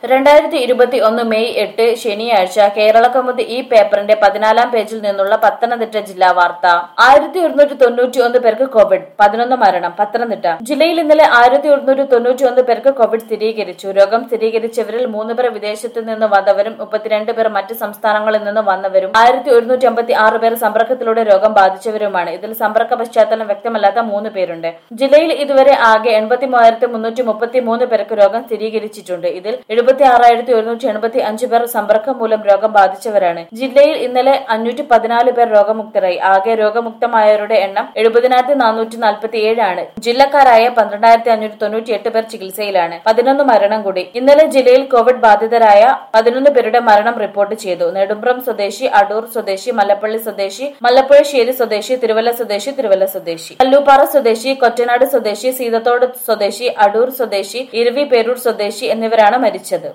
രണ്ടായിരത്തി ഇരുപത്തി ഒന്ന് മെയ് എട്ട് ശനിയാഴ്ച കേരളകൗമുദി ഈ പേപ്പറിന്റെ പതിനാലാം പേജിൽ നിന്നുള്ള പത്തനംതിട്ട ജില്ലാ വാർത്ത ആയിരത്തി ഒരുന്നൂറ്റി തൊണ്ണൂറ്റി ഒന്ന് പേർക്ക് കോവിഡ് പതിനൊന്ന് മരണം പത്തനംതിട്ട ജില്ലയിൽ ഇന്നലെ ആയിരത്തി ഒരുന്നൂറ്റി തൊണ്ണൂറ്റി ഒന്ന് പേർക്ക് കോവിഡ് സ്ഥിരീകരിച്ചു രോഗം സ്ഥിരീകരിച്ചവരിൽ മൂന്ന് പേർ വിദേശത്ത് നിന്ന് വന്നവരും മുപ്പത്തിരണ്ട് പേർ മറ്റ് സംസ്ഥാനങ്ങളിൽ നിന്ന് വന്നവരും ആയിരത്തി ഒരുന്നൂറ്റി അമ്പത്തി ആറ് പേർ സമ്പർക്കത്തിലൂടെ രോഗം ബാധിച്ചവരുമാണ് ഇതിൽ സമ്പർക്ക പശ്ചാത്തലം വ്യക്തമല്ലാത്ത മൂന്ന് പേരുണ്ട് ജില്ലയിൽ ഇതുവരെ ആകെ എൺപത്തി മൂവായിരത്തി മുന്നൂറ്റി മുപ്പത്തി മൂന്ന് പേർക്ക് രോഗം സ്ഥിരീകരിച്ചിട്ടുണ്ട് ഇതിൽ എഴുപത്തി ആറായിരത്തി ഒരുന്നൂറ്റി എൺപത്തി അഞ്ച് പേർ സമ്പർക്കം മൂലം രോഗം ബാധിച്ചവരാണ് ജില്ലയിൽ ഇന്നലെ അഞ്ഞൂറ്റി പതിനാല് പേർ രോഗമുക്തരായി ആകെ രോഗമുക്തമായവരുടെ എണ്ണം എഴുപതിനായിരത്തി നാനൂറ്റി നാൽപ്പത്തി ഏഴാണ് ജില്ലക്കാരായ പന്ത്രണ്ടായിരത്തി അഞ്ഞൂറ്റി തൊണ്ണൂറ്റി എട്ട് പേർ ചികിത്സയിലാണ് പതിനൊന്ന് മരണം കൂടി ഇന്നലെ ജില്ലയിൽ കോവിഡ് ബാധിതരായ പതിനൊന്ന് പേരുടെ മരണം റിപ്പോർട്ട് ചെയ്തു നെടുമ്പ്രം സ്വദേശി അടൂർ സ്വദേശി മല്ലപ്പള്ളി സ്വദേശി മല്ലപ്പുഴശ്ശേരി സ്വദേശി തിരുവല്ല സ്വദേശി തിരുവല്ല സ്വദേശി കല്ലൂപ്പാറ സ്വദേശി കൊറ്റനാട് സ്വദേശി സീതത്തോട് സ്വദേശി അടൂർ സ്വദേശി ഇരവി പേരൂർ സ്വദേശി എന്നിവരാണ് മരിച്ചത്